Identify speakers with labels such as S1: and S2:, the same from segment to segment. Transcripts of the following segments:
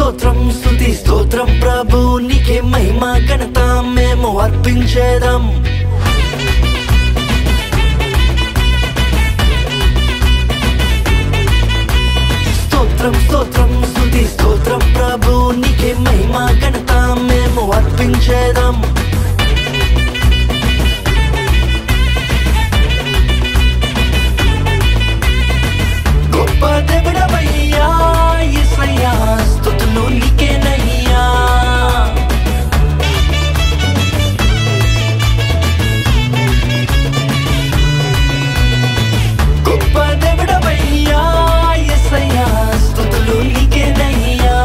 S1: స్తోత్రం స్తుతి స్తోత్రం ప్రభు నీకే మహిమ ఘనత మేము అర్పించేదాం స్తోత్రం స్తోత్రం స్తుతి స్తోత్రం ప్రభు నీకే మహిమ ఘనత మేము అర్పించేదాం గొప్ప దేవుడవయ్యా యేసయ్యా స్తుతులు నీకేనయ్యా గొప్ప దేవుడవయ్యా యేసయ్యా స్తుతులు నీకేనయ్యా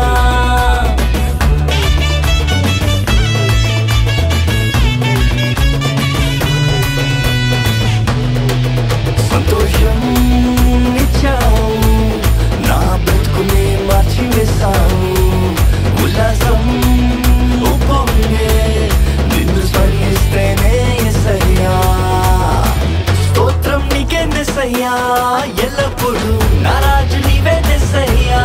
S1: సంతోషం ఇచ్చావు నా బ్రతుకుని మార్చివేశావు ఉల్లాసం ఉప్పొంగే నిన్ను స్మరిస్తేనే ఎసయ్యా స్తోత్రం నీకే నెసయ్యా ఎల్లప్పుడూ నా రాజు నీవే నెసయ్యా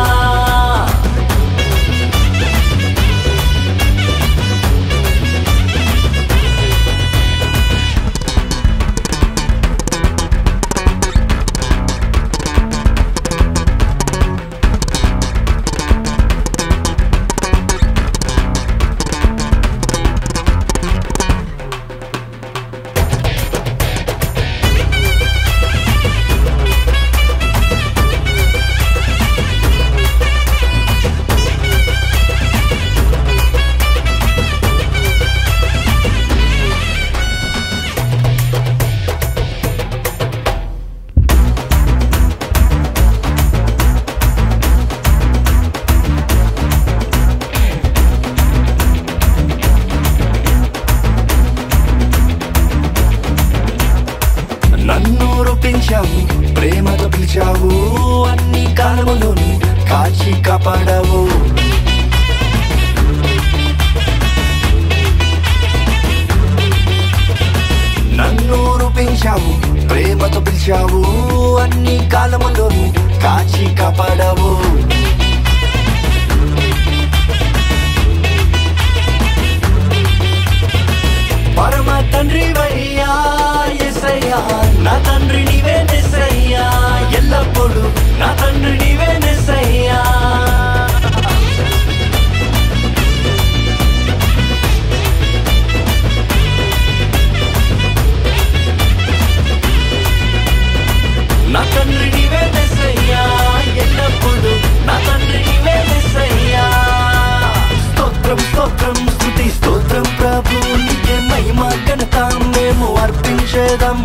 S1: నన్ను రూపించావు ప్రేమతో పిలిచావు అన్ని కాలములను కాచి కాపాడావు నన్ను రూపించావు ప్రేమతో పిలిచావు అన్ని కాలములను కాచి కాపాడావు పరమ తండ్రి వయ్యా ఎసయ్యా నా తండ్రి నీవే నెసయ్యా ఎల్లప్పుడూ నా తండ్రి నీవే నెసయ్యా నా తండ్రి నీవే నెసయ్యా ఎల్లప్పుడూ నా తండ్రి నీవే నెసయ్యా స్తోత్రం స్తోత్రం స్తుతి స్తోత్రం ప్రభు నీకే మహిమ ఘనత మేము అర్పించేదాం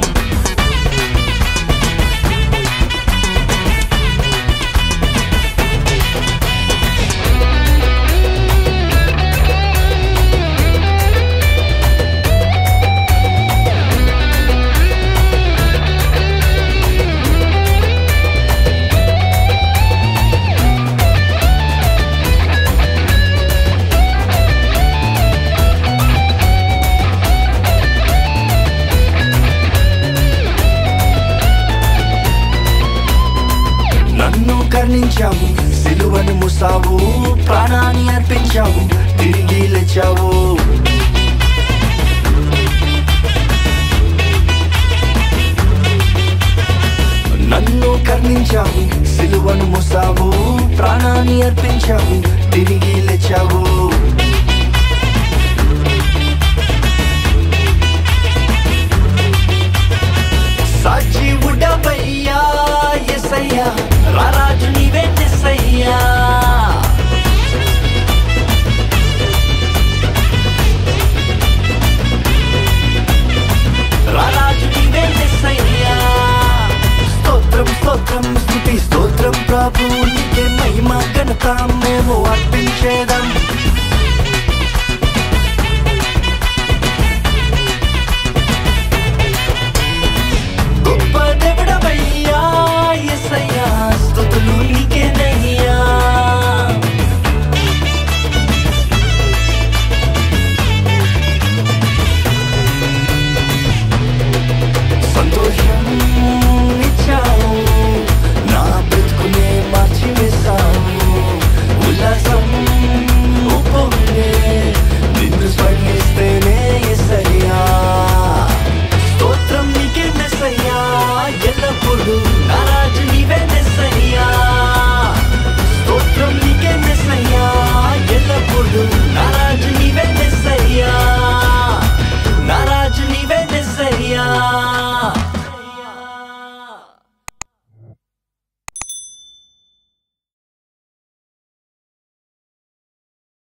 S1: నన్ను కర్ణించావు సిలువను ముసావు ప్రాణాన్ని అర్పించావు తిరిగి లేచావు నన్ను కర్ణించావు సిలువను ముసావు ప్రాణాన్ని అర్పించావు తిరిగి లేచావు సాచి ఉడవయ్యా ఎసయ్యా రారాజు నీవే నెసయ్యా రారాజు నీవే నెసయ్యా స్తోత్రం స్తోత్రం స్తుతి స్తోత్రం ప్రభు నీకే మహిమ ఘనత మేము అర్పించేదాం